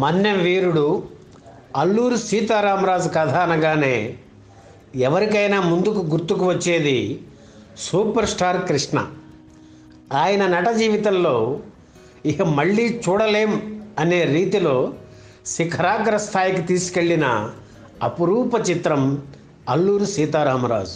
మన్నెం వీరుడు అల్లూరు సీతారామరాజు కథ అనగానే ఎవరికైనా ముందుకు గుర్తుకు వచ్చేది సూపర్ స్టార్ కృష్ణ ఆయన నట జీవితంలో ఇక మళ్ళీ చూడలేం అనే రీతిలో శిఖరాగ్ర స్థాయికి తీసుకెళ్లిన అపురూప చిత్రం అల్లూరు సీతారామరాజు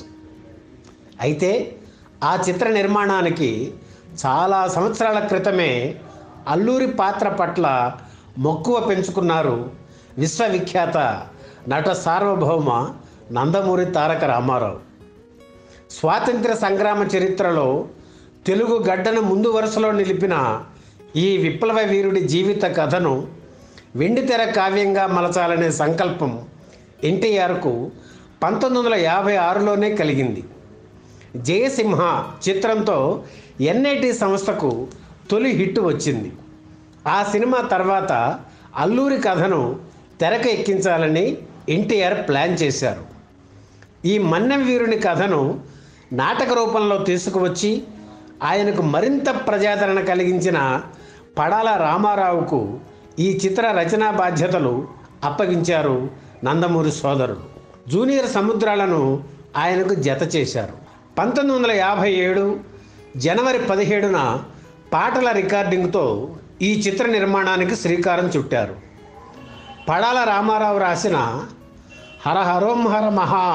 అయితే ఆ చిత్ర నిర్మాణానికి చాలా సంవత్సరాల క్రితమే అల్లూరి పాత్ర పట్ల మక్కువ పెంచుకున్నారు విశ్వవిఖ్యాత నట సార్వభౌమ నందమూరి తారక రామారావు స్వాతంత్ర సంగ్రామ చరిత్రలో తెలుగు గడ్డను ముందు వరుసలో నిలిపిన ఈ విప్లవ వీరుడి జీవిత కథను వెండితెర కావ్యంగా మలచాలనే సంకల్పం ఎన్టీఆర్కు పంతొమ్మిది వందల యాభై ఆరులోనే కలిగింది జయసింహ చిత్రంతో ఎన్ఐటి సంస్థకు తొలి హిట్ వచ్చింది ఆ సినిమా తర్వాత అల్లూరి కథను తెరకు ఎక్కించాలని ఎన్టీఆర్ ప్లాన్ చేశారు ఈ మన్నెం వీరుని కథను నాటక రూపంలో తీసుకువచ్చి ఆయనకు మరింత ప్రజాదరణ కలిగించిన పడాల రామారావుకు ఈ చిత్ర రచనా బాధ్యతలు అప్పగించారు నందమూరి సోదరుడు జూనియర్ సముద్రాలను ఆయనకు జత చేశారు పంతొమ్మిది వందల యాభై ఏడు జనవరి పదిహేడున పాటల రికార్డింగ్తో ఈ చిత్ర నిర్మాణానికి శ్రీకారం చుట్టారు పడాల రామారావు రాసిన హర హరోం హర మహా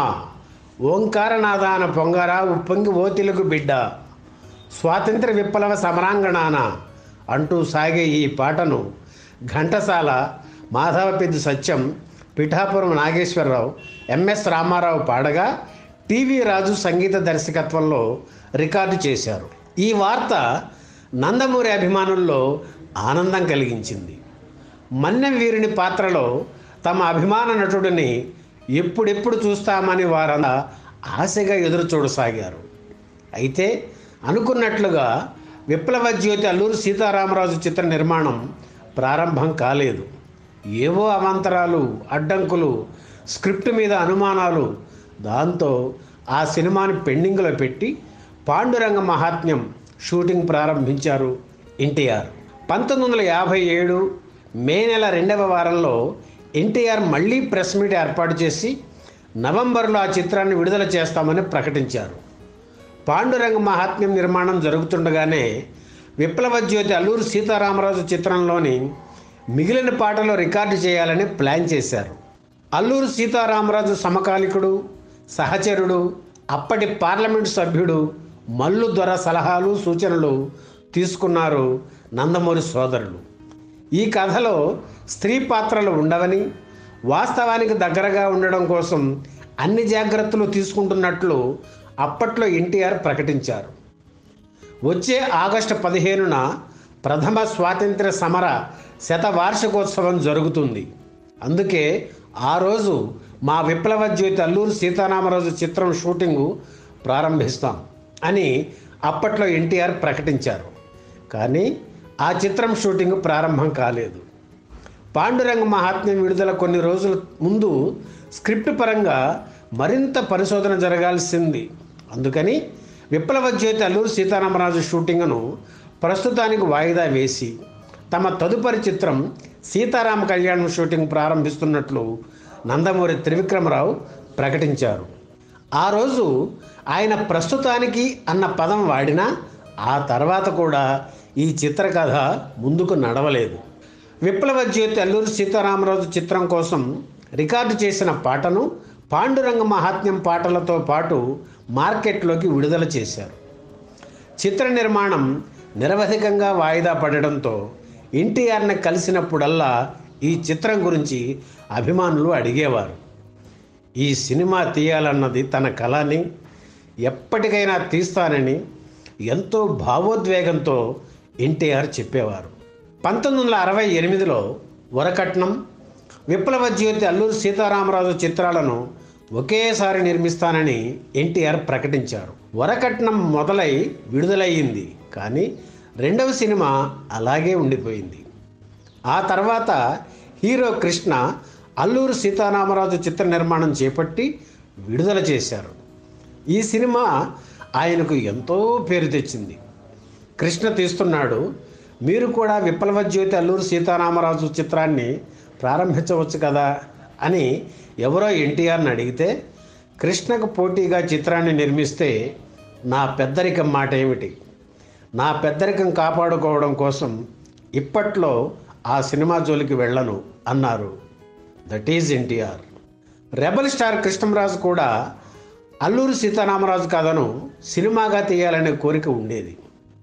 ఓంకారనాదాన పొంగరా ఉప్పొంగి ఓ తెలుగు బిడ్డ స్వాతంత్ర విప్లవ సమరాంగణాన అంటూ సాగే ఈ పాటను ఘంటసాల మాధవపెద్ది సత్యం పిఠాపురం నాగేశ్వరరావు ఎంఎస్ రామారావు పాడగా టీవీ రాజు సంగీత దర్శకత్వంలో రికార్డు చేశారు ఈ వార్త నందమూరి అభిమానుల్లో ఆనందం కలిగించింది మన్నెం వీరుని పాత్రలో తమ అభిమాన నటుడిని ఎప్పుడెప్పుడు చూస్తామని వారంతా ఆశగా ఎదురు చూడసాగారు అయితే అనుకున్నట్లుగా విప్లవ జ్యోతి అల్లూరు సీతారామరాజు చిత్ర నిర్మాణం ప్రారంభం కాలేదు ఏవో అవాంతరాలు అడ్డంకులు స్క్రిప్ట్ మీద అనుమానాలు దాంతో ఆ సినిమాని పెండింగ్లో పెట్టి పాండురంగ మహాత్మ్యం షూటింగ్ ప్రారంభించారు ఎన్టీఆర్ పంతొమ్మిది వందల యాభై ఏడు మే నెల రెండవ వారంలో ఎన్టీఆర్ మళ్ళీ ప్రెస్ మీట్ ఏర్పాటు చేసి నవంబర్లో ఆ చిత్రాన్ని విడుదల చేస్తామని ప్రకటించారు పాండురంగ మహాత్మ్యం నిర్మాణం జరుగుతుండగానే విప్లవ జ్యోతి అల్లూరు సీతారామరాజు చిత్రంలోని మిగిలిన పాటలు రికార్డు చేయాలని ప్లాన్ చేశారు అల్లూరు సీతారామరాజు సమకాలికుడు సహచరుడు అప్పటి పార్లమెంటు సభ్యుడు మల్లు దొర సలహాలు సూచనలు తీసుకున్నారు నందమూరి సోదరులు ఈ కథలో స్త్రీ పాత్రలు ఉండవని వాస్తవానికి దగ్గరగా ఉండడం కోసం అన్ని జాగ్రత్తలు తీసుకుంటున్నట్లు అప్పట్లో ఎన్టీఆర్ ప్రకటించారు వచ్చే ఆగస్టు పదిహేనున ప్రథమ స్వాతంత్ర్య సమర శతవార్షికోత్సవం జరుగుతుంది అందుకే ఆ రోజు మా విప్లవ జ్యోతి అల్లూరు సీతారామరాజు చిత్రం షూటింగు ప్రారంభిస్తాం అని అప్పట్లో ఎన్టీఆర్ ప్రకటించారు కానీ ఆ చిత్రం షూటింగ్ ప్రారంభం కాలేదు పాండురంగ మహాత్మ్యం విడుదల కొన్ని రోజుల ముందు స్క్రిప్ట్ పరంగా మరింత పరిశోధన జరగాల్సింది అందుకని విప్లవ జ్యోతి అల్లూరు సీతారామరాజు షూటింగ్ను ప్రస్తుతానికి వాయిదా వేసి తమ తదుపరి చిత్రం సీతారామ కళ్యాణం షూటింగ్ ప్రారంభిస్తున్నట్లు నందమూరి త్రివిక్రమరావు ప్రకటించారు ఆ రోజు ఆయన ప్రస్తుతానికి అన్న పదం వాడినా ఆ తర్వాత కూడా ఈ చిత్రకథ ముందుకు నడవలేదు విప్లవ జ్యోతి అల్లూరి సీతారామరాజు చిత్రం కోసం రికార్డు చేసిన పాటను పాండురంగ మహాత్మ్యం పాటలతో పాటు మార్కెట్లోకి విడుదల చేశారు చిత్ర నిర్మాణం నిరవధికంగా వాయిదా పడడంతో ఎన్టీఆర్ని కలిసినప్పుడల్లా ఈ చిత్రం గురించి అభిమానులు అడిగేవారు ఈ సినిమా తీయాలన్నది తన కళని ఎప్పటికైనా తీస్తానని ఎంతో భావోద్వేగంతో ఎన్టీఆర్ చెప్పేవారు పంతొమ్మిది వందల అరవై ఎనిమిదిలో వరకట్నం విప్లవ జ్యోతి అల్లూరు సీతారామరాజు చిత్రాలను ఒకేసారి నిర్మిస్తానని ఎన్టీఆర్ ప్రకటించారు వరకట్నం మొదలై విడుదలయ్యింది కానీ రెండవ సినిమా అలాగే ఉండిపోయింది ఆ తర్వాత హీరో కృష్ణ అల్లూరు సీతారామరాజు చిత్ర నిర్మాణం చేపట్టి విడుదల చేశారు ఈ సినిమా ఆయనకు ఎంతో పేరు తెచ్చింది కృష్ణ తీస్తున్నాడు మీరు కూడా విప్లవ జ్యోతి అల్లూరు సీతారామరాజు చిత్రాన్ని ప్రారంభించవచ్చు కదా అని ఎవరో ఎన్టీఆర్ని అడిగితే కృష్ణకు పోటీగా చిత్రాన్ని నిర్మిస్తే నా పెద్దరికం మాట ఏమిటి నా పెద్దరికం కాపాడుకోవడం కోసం ఇప్పట్లో ఆ సినిమా జోలికి వెళ్ళను అన్నారు that is NTR rebel star Krishnam Raju కూడా అల్లూరి సీతారామరాజు కథను సినిమాగా తీయాలనే కోరిక ఉండేది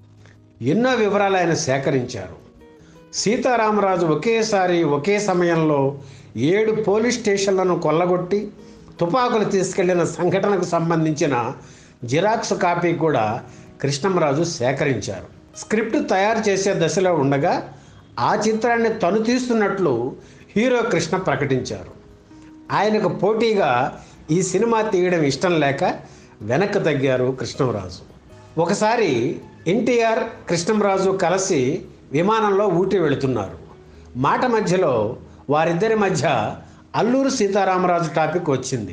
ఎన్నో వివరాలు ఆయన సేకరించారు సీతారామరాజు ఒకేసారి ఒకే సమయంలో ఏడు పోలీస్ స్టేషన్లను కొల్లగొట్టి తుపాకులు తీసుకెళ్లిన సంఘటనకు సంబంధించిన జిరాక్స్ కాపీ కూడా కృష్ణంరాజు సేకరించారు స్క్రిప్ట్ తయారు చేసే దశలో ఉండగా ఆ చిత్రాన్ని తను తీస్తున్నట్లు హీరో కృష్ణ ప్రకటించారు ఆయనకు పోటీగా ఈ సినిమా తీయడం ఇష్టం లేక వెనక్కి తగ్గారు కృష్ణంరాజు ఒకసారి ఎన్టీఆర్ కృష్ణంరాజు కలిసి విమానంలో ఊటీ వెళుతున్నారు మాట మధ్యలో వారిద్దరి మధ్య అల్లూరు సీతారామరాజు టాపిక్ వచ్చింది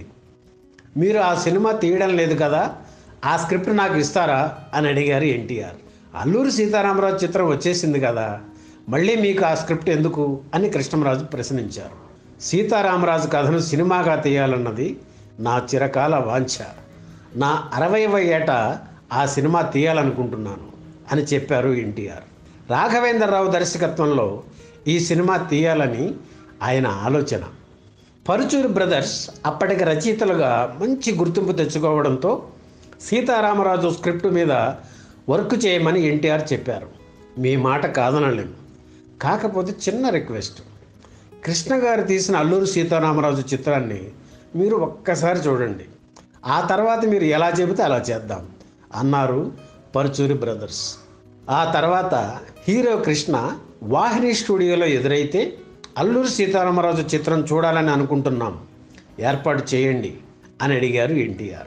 మీరు ఆ సినిమా తీయడం లేదు కదా ఆ స్క్రిప్ట్ నాకు ఇస్తారా అని అడిగారు ఎన్టీఆర్ అల్లూరి సీతారామరాజు చిత్రం వచ్చేసింది కదా మళ్ళీ మీకు ఆ స్క్రిప్ట్ ఎందుకు అని కృష్ణంరాజు ప్రశ్నించారు సీతారామరాజు కథను సినిమాగా తీయాలన్నది నా చిరకాల వాంఛ నా అరవైవ ఏట ఆ సినిమా తీయాలనుకుంటున్నాను అని చెప్పారు ఎన్టీఆర్ రాఘవేంద్రరావు దర్శకత్వంలో ఈ సినిమా తీయాలని ఆయన ఆలోచన పరుచూరి బ్రదర్స్ అప్పటికి రచయితలుగా మంచి గుర్తింపు తెచ్చుకోవడంతో సీతారామరాజు స్క్రిప్ట్ మీద వర్క్ చేయమని ఎన్టీఆర్ చెప్పారు మీ మాట కాదనలేం కాకపోతే చిన్న రిక్వెస్ట్ కృష్ణ గారు తీసిన అల్లూరు సీతారామరాజు చిత్రాన్ని మీరు ఒక్కసారి చూడండి ఆ తర్వాత మీరు ఎలా చెబితే అలా చేద్దాం అన్నారు పరుచూరి బ్రదర్స్ ఆ తర్వాత హీరో కృష్ణ వాహిని స్టూడియోలో ఎదురైతే అల్లూరి సీతారామరాజు చిత్రం చూడాలని అనుకుంటున్నాం ఏర్పాటు చేయండి అని అడిగారు ఎన్టీఆర్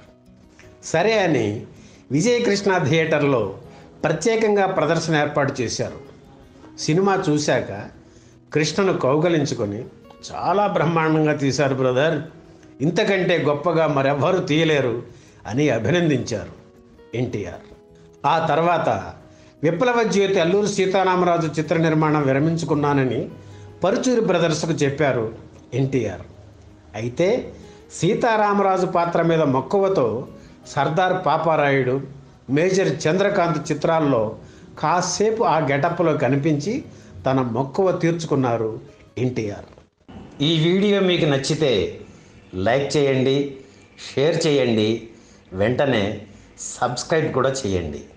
సరే అని విజయకృష్ణ థియేటర్లో ప్రత్యేకంగా ప్రదర్శన ఏర్పాటు చేశారు సినిమా చూశాక కృష్ణను కౌగలించుకొని చాలా బ్రహ్మాండంగా తీశారు బ్రదర్ ఇంతకంటే గొప్పగా మరెవ్వరూ తీయలేరు అని అభినందించారు ఎన్టీఆర్ ఆ తర్వాత విప్లవ జ్యోతి అల్లూరు సీతారామరాజు చిత్ర నిర్మాణం విరమించుకున్నానని పరుచూరి బ్రదర్స్కు చెప్పారు ఎన్టీఆర్ అయితే సీతారామరాజు పాత్ర మీద మక్కువతో సర్దార్ పాపారాయుడు మేజర్ చంద్రకాంత్ చిత్రాల్లో కాసేపు ఆ గెటప్లో కనిపించి తన మక్కువ తీర్చుకున్నారు ఎన్టీఆర్ ఈ వీడియో మీకు నచ్చితే లైక్ చేయండి షేర్ చేయండి వెంటనే సబ్స్క్రైబ్ కూడా చేయండి